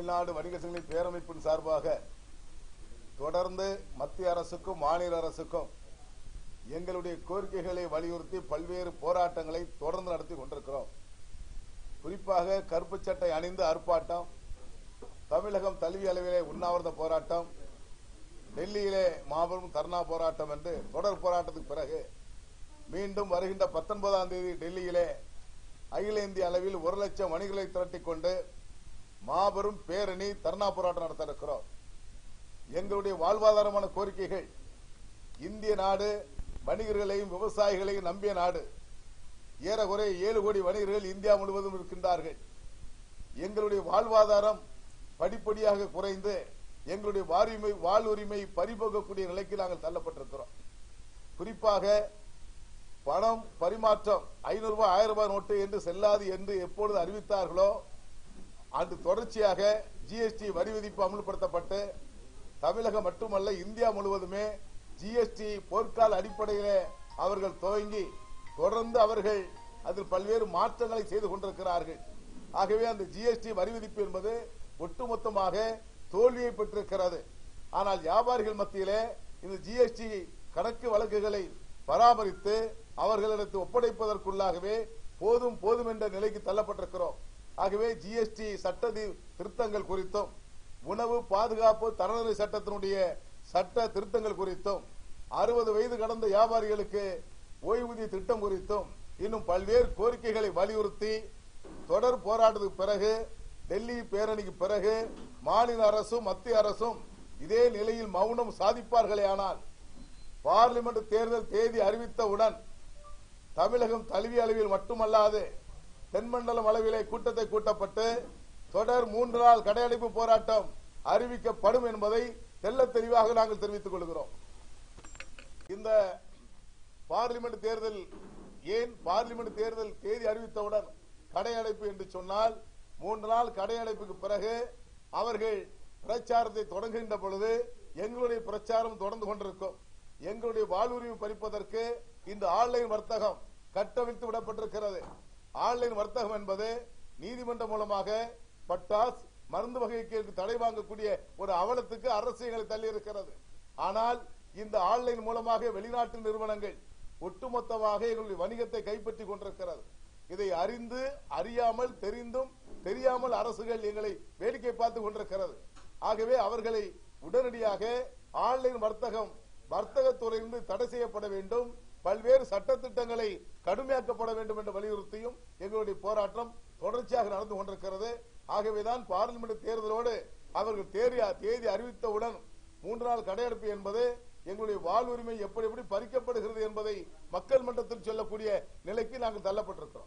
தமிழ்நாடு வணிக சங்கங்களின் பேரமைப்பின் சார்பாக தொடர்ந்து மத்திய அரசுக்கும் மாநில அரசுக்கும் எங்களுடைய கோரிக்கைகளை வலியுறுத்தி பல்வேறு போராட்டங்களை தொடர்ந்து நடத்தி கொண்டிருக்கிறோம் குறிப்பாக கருப்பு சட்டை அணிந்து ஆர்ப்பாட்டம் தமிழகம் தழுவிய அளவிலே உண்ணாவிரத போராட்டம் டெல்லியிலே மாபெரும் தர்ணா போராட்டம் என்று தொடர் போராட்டத்துக்கு பிறகு மீண்டும் வருகின்ற பத்தொன்பதாம் தேதி டெல்லியிலே அகில இந்திய அளவில் ஒரு லட்சம் வணிகளை திரட்டிக் கொண்டு மாபெரும் பேரணி தர்ணா போராட்டம் நடத்த இருக்கிறோம் எங்களுடைய வாழ்வாதாரமான கோரிக்கைகள் இந்திய நாடு வணிகர்களையும் விவசாயிகளையும் நம்பிய நாடு ஏறக்குறைய ஏழு கோடி வணிகர்கள் இந்தியா முழுவதும் இருக்கின்றார்கள் எங்களுடைய வாழ்வாதாரம் படிப்படியாக குறைந்து எங்களுடைய வாரிமை வாழ்வுரிமை பறிபோகக்கூடிய நிலைக்கு நாங்கள் தள்ளப்பட்டிருக்கிறோம் குறிப்பாக பணம் பரிமாற்றம் ஐநூறு ரூபாய் ஆயிரம் ரூபாய் நோட்டு என்று செல்லாது என்று எப்பொழுது அறிவித்தார்களோ அன்று தொடர்ச்சியாக ஜிஎஸ்டி வரி விதிப்பு அமல்படுத்தப்பட்டு தமிழகம் மட்டுமல்ல இந்தியா முழுவதுமே ஜிஎஸ்டி போர்க்கால அடிப்படையிலே அவர்கள் துவங்கி தொடர்ந்து அவர்கள் அதில் பல்வேறு மாற்றங்களை செய்து கொண்டிருக்கிறார்கள் ஆகவே அந்த ஜிஎஸ்டி வரி விதிப்பு என்பது ஒட்டுமொத்தமாக தோல்வியை பெற்றிருக்கிறது ஆனால் வியாபாரிகள் மத்தியிலே இந்த ஜிஎஸ்டி கணக்கு வழக்குகளை பராமரித்து அவர்களிடத்து ஒப்படைப்பதற்குள்ளாகவே போதும் போதும் என்ற நிலைக்கு தள்ளப்பட்டிருக்கிறோம் ஆகவே ஜிஎஸ்டி சட்ட தி- திருத்தங்கள் குறித்தும் உணவு பாதுகாப்பு தரநிலை சட்டத்தினுடைய சட்ட திருத்தங்கள் குறித்தும் அறுபது வயது கடந்த வியாபாரிகளுக்கு ஓய்வூதிய திட்டம் குறித்தும் இன்னும் பல்வேறு கோரிக்கைகளை வலியுறுத்தி தொடர் போராட்டத்துக்கு பிறகு டெல்லி பேரணிக்கு பிறகு மாநில அரசும் மத்திய அரசும் இதே நிலையில் மௌனம் சாதிப்பார்களே ஆனால் பார்லிமெண்ட் தேர்தல் தேதி அறிவித்தவுடன் தமிழகம் தழுவிய அளவில் மட்டுமல்லாது தென்மண்டலம் அளவிலே கூட்டத்தை கூட்டப்பட்டு தொடர் மூன்று நாள் கடையடைப்பு போராட்டம் அறிவிக்கப்படும் என்பதை தெள்ளத் தெளிவாக நாங்கள் தெரிவித்துக் கொள்கிறோம் இந்த பார்லிமெண்ட் தேர்தல் ஏன் பார்லிமெண்ட் தேர்தல் தேதி அறிவித்தவுடன் கடையடைப்பு என்று சொன்னால் மூன்று நாள் கடையடைப்புக்கு பிறகு அவர்கள் பிரச்சாரத்தை தொடங்குகின்ற பொழுது எங்களுடைய பிரச்சாரம் தொடர்ந்து கொண்டிருக்கும் எங்களுடைய வாழ்வுரிமை பறிப்பதற்கு இந்த ஆன்லைன் வர்த்தகம் கட்டவிழ்த்து விடப்பட்டிருக்கிறது ஆன்லைன் வர்த்தகம் என்பது நீதிமன்றம் மூலமாக பட்டாஸ் மருந்து வகைக்கு தடை வாங்கக்கூடிய ஒரு அவலத்துக்கு அரசு எங்களை தள்ளி இருக்கிறது ஆனால் இந்த ஆன்லைன் மூலமாக வெளிநாட்டு நிறுவனங்கள் ஒட்டுமொத்தமாக எங்களுடைய வணிகத்தை கைப்பற்றி கொண்டிருக்கிறது இதை அறிந்து அறியாமல் தெரிந்தும் தெரியாமல் அரசுகள் எங்களை வேடிக்கை பார்த்து கொண்டிருக்கிறது ஆகவே அவர்களை உடனடியாக ஆன்லைன் வர்த்தகம் வர்த்தகத்துறையிலிருந்து தடை செய்யப்பட வேண்டும் பல்வேறு சட்டத்திட்டங்களை கடுமையாக்கப்பட வேண்டும் என்ற வலியுறுத்தியும் எங்களுடைய போராட்டம் தொடர்ச்சியாக நடந்து கொண்டிருக்கிறது ஆகவேதான் பார்லிமெண்ட் தேர்தலோடு அவர்கள் தேதி தேதி அறிவித்தவுடன் மூன்று நாள் கடையெடுப்பு என்பது எங்களுடைய வாழ்வுரிமை எப்படி எப்படி பறிக்கப்படுகிறது என்பதை மக்கள் மன்றத்தில் சொல்லக்கூடிய நிலைக்கு நாங்கள் தள்ளப்பட்டிருக்கிறோம்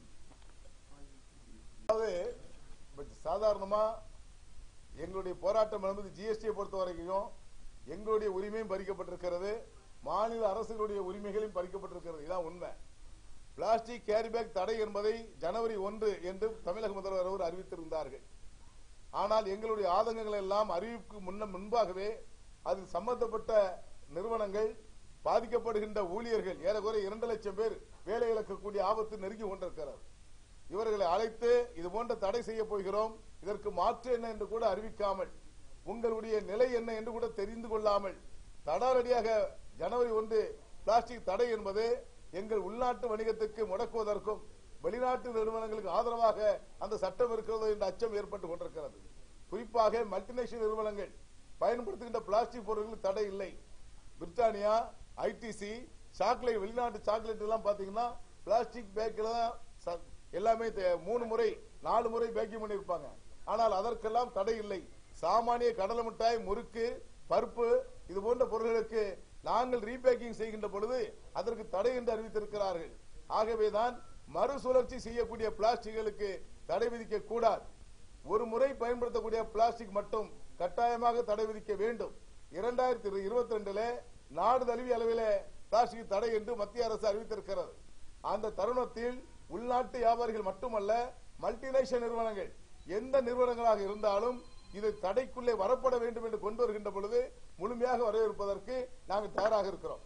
அதாவது இப்ப சாதாரணமா எங்களுடைய போராட்டம் என்பது ஜிஎஸ்டியை பொறுத்த வரைக்கும் எங்களுடைய உரிமையும் பறிக்கப்பட்டிருக்கிறது மாநில அரசுகளுடைய உரிமைகளும் பறிக்கப்பட்டிருக்கிறது இதான் உண்மை பிளாஸ்டிக் கேரி பேக் தடை என்பதை ஜனவரி ஒன்று என்று தமிழக முதல்வர் அவர் அறிவித்திருந்தார்கள் ஆனால் எங்களுடைய ஆதங்கங்கள் எல்லாம் அறிவிப்புக்கு முன்ன முன்பாகவே அதில் சம்பந்தப்பட்ட நிறுவனங்கள் பாதிக்கப்படுகின்ற ஊழியர்கள் ஏறக்குறைய இரண்டு லட்சம் பேர் வேலை இழக்கக்கூடிய ஆபத்து நெருங்கி கொண்டிருக்கிறது இவர்களை அழைத்து இது போன்ற தடை செய்ய போகிறோம் இதற்கு மாற்று என்ன என்று கூட அறிவிக்காமல் உங்களுடைய நிலை என்ன என்று கூட தெரிந்து கொள்ளாமல் தடாரடியாக ஜனவரி ஒன்று பிளாஸ்டிக் தடை என்பது எங்கள் உள்நாட்டு வணிகத்துக்கு முடக்குவதற்கும் வெளிநாட்டு நிறுவனங்களுக்கு ஆதரவாக அந்த சட்டம் இருக்கிறதோ என்ற அச்சம் ஏற்பட்டு கொண்டிருக்கிறது குறிப்பாக மல்டிநேஷனல் நிறுவனங்கள் பயன்படுத்துகின்ற பிளாஸ்டிக் பொருட்களுக்கு தடை இல்லை பிரிட்டானியா ஐடிசி சாக்லேட் வெளிநாட்டு சாக்லேட் எல்லாம் பாத்தீங்கன்னா பிளாஸ்டிக் பேக்கில் தான் ச- எல்லாமே தே- மூணு முறை நாலு முறை பேக்கிங் பண்ணியிருப்பாங்க ஆனால் அதற்கெல்லாம் தடை இல்லை சாமானிய கடலை மிட்டாய் முறுக்கு பருப்பு இது போன்ற பொருட்களுக்கு நாங்கள் ரீபேக்கிங் செய்கின்ற பொழுது அதற்கு தடை என்று அறிவித்திருக்கிறார்கள் ஆகவேதான் மறுசுழற்சி செய்யக்கூடிய பிளாஸ்டிக்களுக்கு தடை விதிக்க கூடாது ஒரு முறை பயன்படுத்தக்கூடிய பிளாஸ்டிக் மட்டும் கட்டாயமாக தடை விதிக்க வேண்டும் இரண்டாயிரத்தி இருபத்தி ரெண்டுல நாடு தழுவிய அளவிலே பிளாஸ்டிக் தடை என்று மத்திய அரசு அறிவித்திருக்கிறது அந்த தருணத்தில் உள்நாட்டு வியாபாரிகள் மட்டுமல்ல மல்டிநேஷனல் நிறுவனங்கள் எந்த நிறுவனங்களாக இருந்தாலும் இது தடைக்குள்ளே வரப்பட வேண்டும் என்று கொண்டு வருகின்ற பொழுது முழுமையாக வரவேற்பதற்கு நாங்கள் தயாராக இருக்கிறோம்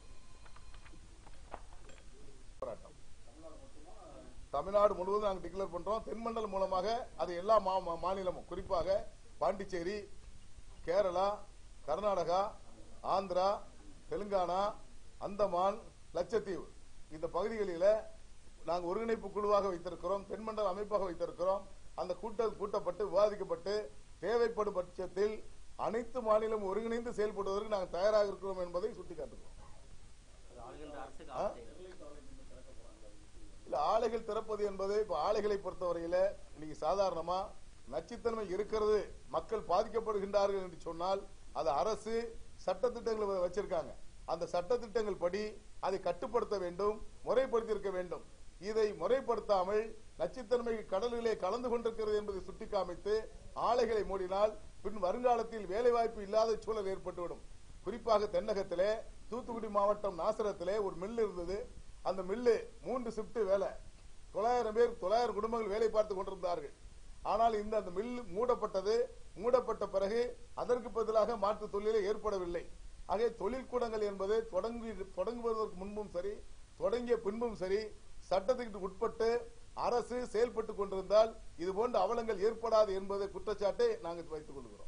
போராட்டம் தமிழ்நாடு முழுவதும் நாங்கள் டிக்ளேர் பண்றோம் தென்மண்டலம் மூலமாக அது எல்லா மா- மா- மாநிலமும் குறிப்பாக பாண்டிச்சேரி கேரளா கர்நாடகா ஆந்திரா தெலுங்கானா அந்தமான் லட்சத்தீவு இந்த பகுதிகளில நாங்கள் ஒருங்கிணைப்பு குழுவாக வைத்திருக்கிறோம் தென்மண்டல அமைப்பாக வைத்திருக்கிறோம் அந்த கூட்டம் கூட்டப்பட்டு விவாதிக்கப்பட்டு தேவைப்படும் பட்சத்தில் அனைத்து மாநிலம் ஒருங்கிணைந்து செயல்படுவதற்கு நாங்கள் தயாராக இருக்கிறோம் என்பதை சுட்டிக்காட்டுகிறோம் அது ஆளுகின்ற அரசுக்கு ஆபத்தை இல்ல ஆலைகள் திறப்பது என்பது இப்ப ஆலைகளை பொறுத்தவரையில இன்னைக்கு சாதாரணமா நச்சுத்தன்மை இருக்கிறது மக்கள் பாதிக்கப்படுகின்றார்கள் என்று சொன்னால் அது அரசு சட்டத்திட்டங்களை வச்சிருக்காங்க அந்த சட்டத்திட்டங்கள் படி அதை கட்டுப்படுத்த வேண்டும் முறைப்படுத்தி இருக்க வேண்டும் இதை முறைப்படுத்தாமல் நச்சுத்தன்மை கடலிலே கலந்து கொண்டிருக்கிறது என்பதை சுட்டிக்காமித்து ஆலைகளை மூடினால் பின் வருங்காலத்தில் வேலைவாய்ப்பு இல்லாத சூழல் ஏற்பட்டுவிடும் குறிப்பாக தென்னகத்திலே தூத்துக்குடி மாவட்டம் நாசரத்திலே ஒரு மில் இருந்தது அந்த மில்லு மூன்று ஷிப்ட் வேலை தொள்ளாயிரம் பேர் தொள்ளாயிரம் குடும்பங்கள் வேலை பார்த்து கொண்டிருந்தார்கள் ஆனால் இந்த அந்த மில் மூடப்பட்டது மூடப்பட்ட பிறகு அதற்கு பதிலாக மாற்று தொழிலே ஏற்படவில்லை ஆகவே தொழிற்கூடங்கள் என்பது தொடங்கி தொடங்குவதற்கு முன்பும் சரி தொடங்கிய பின்பும் சரி சட்டத்துக்கு உட்பட்டு அரசு செயல்பட்டுக் கொண்டிருந்தால் இது போன்ற அவலங்கள் ஏற்படாது என்பதை குற்றச்சாட்டை நாங்கள் வைத்துக் கொள்கிறோம்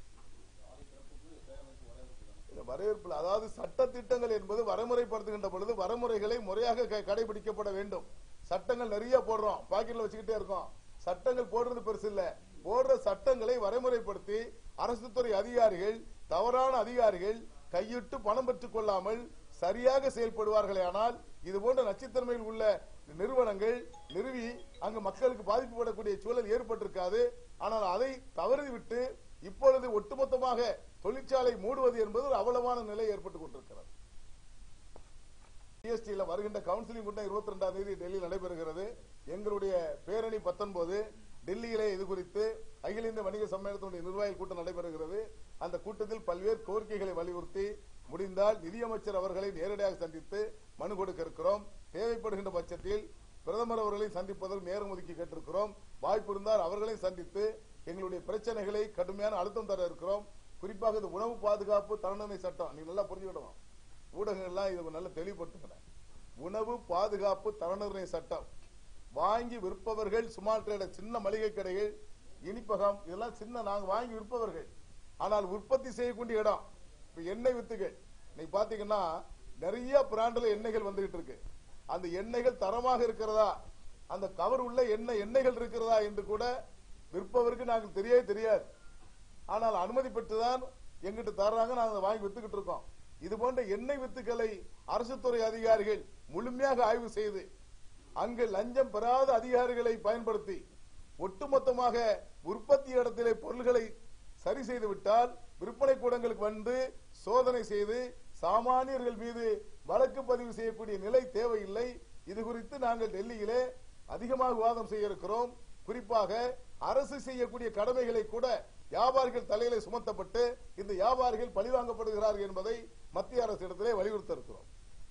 இந்த வரவேற்பில் அதாவது சட்ட திட்டங்கள் என்பது வரமுறைப்படுத்துகின்ற பொழுது வரமுறைகளை முறையாக க- கடைபிடிக்கப்பட வேண்டும் சட்டங்கள் நிறைய போடுறோம் பாக்கெட்ல வச்சுக்கிட்டே இருக்கோம் சட்டங்கள் போடுறது பெருசு இல்ல போடுற சட்டங்களை வரைமுறைப்படுத்தி அரசு துறை அதிகாரிகள் தவறான அதிகாரிகள் கையிட்டு பணம் பெற்றுக் கொள்ளாமல் சரியாக செயல்படுவார்களே ஆனால் இது போன்ற நச்சுத்தன்மையில் உள்ள நிறுவனங்கள் நிறுவி அங்கு மக்களுக்கு பாதிக்கப்படக்கூடிய சூழல் ஏற்பட்டிருக்காது ஆனால் அதை தவறிவிட்டு இப்பொழுது ஒட்டுமொத்தமாக தொழிற்சாலை மூடுவது என்பது ஒரு அவலமான நிலை ஏற்பட்டுக் கொண்டிருக்கிறது ஜிஎஸ்டியில் வருகின்ற கவுன்சிலிங் கூட்டம் இருபத்தி ரெண்டாம் தேதி டெல்லியில் நடைபெறுகிறது எங்களுடைய பேரணி பத்தொன்பது டெல்லியிலே இது குறித்து அகில இந்திய வணிக சம்மேளனத்தினுடைய நிர்வாகிகள் கூட்டம் நடைபெறுகிறது அந்த கூட்டத்தில் பல்வேறு கோரிக்கைகளை வலியுறுத்தி முடிந்தால் நிதியமைச்சர் அவர்களை நேரடியாக சந்தித்து மனு கொடுக்க இருக்கிறோம் தேவைப்படுகின்ற பட்சத்தில் பிரதமர் அவர்களை சந்திப்பதற்கு நேரம் ஒதுக்கி கேட்டிருக்கிறோம் வாய்ப்பு இருந்தால் அவர்களை சந்தித்து எங்களுடைய பிரச்சனைகளை கடுமையான அழுத்தம் தர இருக்கிறோம் குறிப்பாக இந்த உணவு பாதுகாப்பு தரநிலை சட்டம் நீங்க நல்லா புரிஞ்சுக்கிடணும் ஊடகங்கள்லாம் இதை நல்லா தெளிவுபடுத்துகிறேன் உணவு பாதுகாப்பு தரநிர்ணய சட்டம் வாங்கி விற்பவர்கள் சுமார் ட்ரேடர் சின்ன மளிகை கடைகள் இனிப்பகம் இதெல்லாம் சின்ன நாங்க வாங்கி விற்பவர்கள் ஆனால் உற்பத்தி செய்யக்கூடிய இடம் இப்ப எண்ணெய் வித்துகள் இன்னைக்கு பாத்தீங்கன்னா நிறைய பிராண்ட்ல எண்ணெய்கள் வந்துகிட்டு இருக்கு அந்த எண்ணெய்கள் தரமாக இருக்கிறதா அந்த கவர் உள்ள எண்ணெய் எண்ணெய்கள் இருக்கிறதா என்று கூட விற்பவருக்கு நாங்கள் தெரியவே தெரியாது ஆனால் அனுமதி பெற்றுதான் எங்கிட்ட தர்றாங்க நாங்க அதை வாங்கி வித்துக்கிட்டு இருக்கோம் இது போன்ற எண்ணெய் வித்துக்களை அரசு துறை அதிகாரிகள் முழுமையாக ஆய்வு செய்து அங்கு லஞ்சம் பெறாத அதிகாரிகளை பயன்படுத்தி ஒட்டுமொத்தமாக உற்பத்தி இடத்திலே பொருள்களை சரி செய்து விட்டால் விற்பனை கூடங்களுக்கு வந்து சோதனை செய்து சாமானியர்கள் மீது வழக்கு பதிவு செய்யக்கூடிய நிலை தேவையில்லை இது குறித்து நாங்கள் டெல்லியிலே அதிகமாக விவாதம் செய்ய இருக்கிறோம் குறிப்பாக அரசு செய்யக்கூடிய கடமைகளை கூட வியாபாரிகள் தலையிலே சுமத்தப்பட்டு இந்த வியாபாரிகள் பழிவாங்கப்படுகிறார்கள் என்பதை மத்திய அரசு இடத்திலே வலியுறுத்த இருக்கிறோம்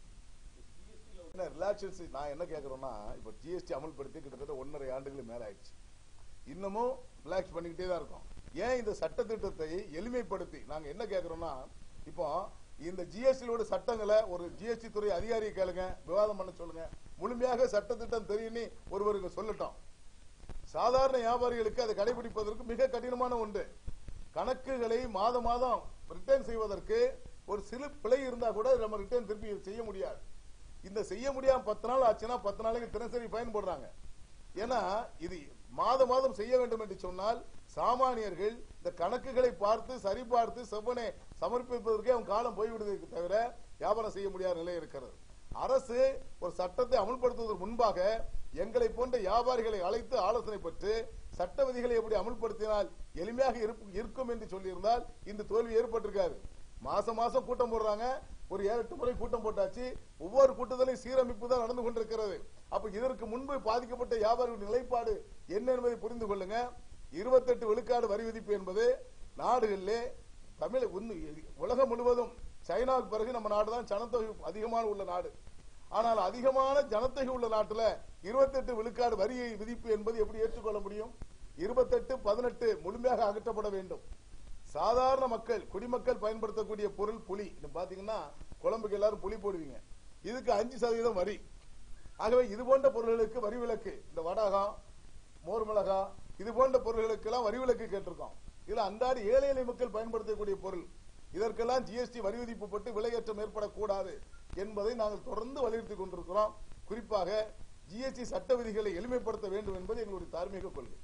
என்ன ரிலாக்ஸேஷன் நான் என்ன கேக்குறேன்னா இப்ப ஜிஎஸ்டி அமல்படுத்தி கிட்டத்தட்ட ஒன்றரை ஆண்டுகளுக்கு மேல ஆயிடுச்சு இன்னமும் ரிலாக்ஸ் பண்ணிக்கிட்டே தான் இருக்கோம் ஏன் இந்த சட்ட திட்டத்தை எளிமைப்படுத்தி நாங்க என்ன கேக்குறோம்னா இப்போ இந்த ஜிஎஸ்டியோட சட்டங்களை ஒரு ஜிஎஸ்டி துறை அதிகாரியை கேளுங்க விவாதம் பண்ண சொல்லுங்க முழுமையாக சட்ட திட்டம் தெரியும்னு ஒருவருக்கு சொல்லட்டும் சாதாரண வியாபாரிகளுக்கு அதை கடைபிடிப்பதற்கு மிக கடினமான ஒன்று கணக்குகளை மாத மாதம் ரிட்டர்ன் செய்வதற்கு ஒரு சிறு பிழை இருந்தா கூட நம்ம ரிட்டர்ன் திருப்பி செய்ய முடியாது இந்த செய்ய முடியாம பத்து நாள் ஆச்சுன்னா பத்து நாளைக்கு தினசரி ஃபைன் போடுறாங்க ஏன்னா இது மாத மாதம் செய்ய வேண்டும் என்று சொன்னால் சாமானியர்கள் இந்த கணக்குகளை பார்த்து சரி பார்த்து செவ்வனே சமர்ப்பிப்பதற்கே அவங்க காலம் போய்விடுவதற்கு தவிர வியாபாரம் செய்ய முடியாத நிலை இருக்கிறது அரசு ஒரு சட்டத்தை அமல்படுத்துவதற்கு முன்பாக எங்களை போன்ற வியாபாரிகளை அழைத்து ஆலோசனை பெற்று சட்ட விதிகளை எப்படி அமல்படுத்தினால் எளிமையாக இருப்பு- இருக்கும் என்று சொல்லியிருந்தால் இந்த தோல்வி ஏற்பட்டிருக்காது மாசம் மாசம் கூட்டம் போடுறாங்க ஒரு ஏழு எட்டு முறை கூட்டம் போட்டாச்சு ஒவ்வொரு கூட்டத்திலையும் சீரமைப்பு தான் நடந்து கொண்டிருக்கிறது அப்ப இதற்கு முன்பு பாதிக்கப்பட்ட வியாபாரிகளின் நிலைப்பாடு என்ன என்பதை புரிந்து கொள்ளுங்க இருபத்தெட்டு விழுக்காடு வரி விதிப்பு என்பது நாடுகளிலே தமிழ் உந்து- உலகம் முழுவதும் சைனாவுக்கு பிறகு நம்ம நாடு தான் ஜனத்தொகை அதிகமான உள்ள நாடு ஆனால் அதிகமான ஜனத்தொகை உள்ள நாட்டுல இருபத்தெட்டு விழுக்காடு வரியை விதிப்பு என்பது எப்படி ஏற்றுக்கொள்ள முடியும் இருபத்தெட்டு பதினெட்டு முழுமையாக அகற்றப்பட வேண்டும் சாதாரண மக்கள் குடிமக்கள் பயன்படுத்தக்கூடிய பொருள் புளி இது பாத்தீங்கன்னா குழம்புக்கு எல்லாரும் புளி போடுவீங்க இதுக்கு அஞ்சு சதவீதம் வரி ஆகவே இது போன்ற பொருள்களுக்கு வரி விலக்கு இந்த வடகம் மோர் மிளகா இது போன்ற பொருள்களுக்கு எல்லாம் வரி விலக்கு கேட்டிருக்கோம் இதுல அன்றாட ஏழை எளிய மக்கள் பயன்படுத்தக்கூடிய பொருள் இதற்கெல்லாம் ஜிஎஸ்டி வரி விதிப்பு பட்டு விலையேற்றம் ஏற்படக்கூடாது என்பதை நாங்கள் தொடர்ந்து வலியுறுத்தி கொண்டிருக்கிறோம் குறிப்பாக ஜிஎஸ்டி சட்ட விதிகளை எளிமைப்படுத்த வேண்டும் என்பது எங்களுடைய தார்மீக கொள்கை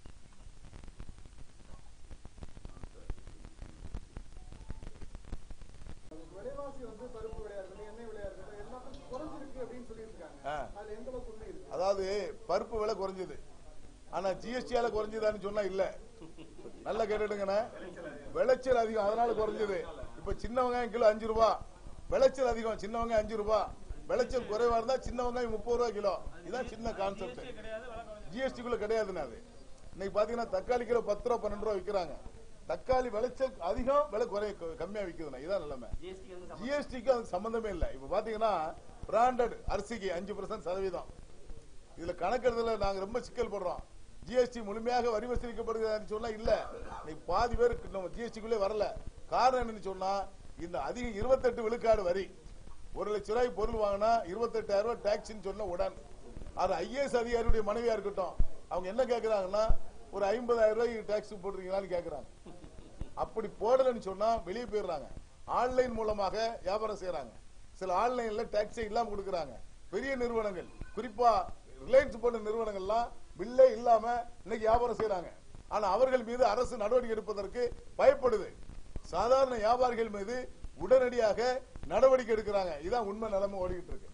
விலைவாசி வந்து பருப்பு விலையா இருக்கட்டும் எண்ணெய் விலையா இருக்கட்டும் எல்லாத்துக்கும் குறைஞ்சிருக்கு அப்படின்னு சொல்லியிருக்காங்க ஆ. அதுல எந்த அளவுக்கு உண்மை இருக்கு அதாவது பருப்பு விலை குறைஞ்சது ஆனா ஜிஎஸ்டியால குறைஞ்சதான்னு சொன்னா இல்ல நல்லா கேட்டுடுங்கண்ணே விளைச்சல் அதிகம் அதனால குறைஞ்சது இப்ப சின்ன வெங்காயம் கிலோ அஞ்சு ரூபா விளைச்சல் அதிகம் சின்ன வெங்காயம் அஞ்சு ரூபா விளைச்சல் குறைவா இருந்தா சின்ன வெங்காயம் முப்பது ரூபா கிலோ இதுதான் சின்ன கான்செப்ட் ஜிஎஸ்டிக்குள்ள கிடையாதுண்ணே அது இன்னைக்கு பாத்தீங்கன்னா தக்காளி கிலோ பத்து ரூபா பன்னெண்டு ரூபா விக்கிறாங்க தக்காளி விளைச்சல் அதிகம் விலை குறைய கம்மியா விக்குதுண்ணே இதான் நிலைமை ஜிஎஸ்டி வந்து சம்மந்தம் ஜிஎஸ்டிக்கு அதுக்கு சம்பந்தமே இல்ல இப்ப பாத்தீங்கன்னா பிராண்டட் அரிசிக்கு அஞ்சு பர்சன்ட் சதவீதம் இதுல கணக்கெடுத்துல நாங்க ரொம்ப சிக்கல் படுறோம் ஜிஎஸ்டி முழுமையாக வரி வசூலிக்கப்படுகிறதுன்னு சொன்னா இல்ல இன்னைக்கு பாதி பேர் நம்ம ஜிஎஸ்டிக்குள்ளே வரல காரணம் என்னன்னு சொன்னா இந்த அதிக இருபத்தெட்டு விழுக்காடு வரி ஒரு லட்ச ரூபாய்க்கு பொருள் வாங்கினா இருபத்தெட்டாயிரம் ரூபாய் டாக்ஸ்ன்னு சொன்ன உடன் அது ஐஏஎஸ் அதிகாரியுடைய மனைவியா இருக்கட்டும் அவங்க என்ன கேக்குறாங்கன்னா ஒரு ஐம்பதாயிரம் ரூபாய்க்கு டாக்ஸ் போடுறீங்களான்னு கேக்குறாங்க அப்படி போடலன்னு சொன்னா வெளியே போயிடுறாங்க ஆன்லைன் மூலமாக வியாபாரம் செய்யறாங்க சில ஆன்லைன்ல டாக்ஸே இல்லாம கொடுக்கறாங்க பெரிய நிறுவனங்கள் குறிப்பா ரிலையன்ஸ் போன்ற நிறுவனங்கள்லாம் பில்லே இல்லாம இன்னைக்கு வியாபாரம் செய்யறாங்க ஆனா அவர்கள் மீது அரசு நடவடிக்கை எடுப்பதற்கு பயப்படுது சாதாரண வியாபாரிகள் மீது உடனடியாக நடவடிக்கை எடுக்கிறாங்க இதான் உண்மை நிலைமை ஓடிக்கிட்டு இருக்கு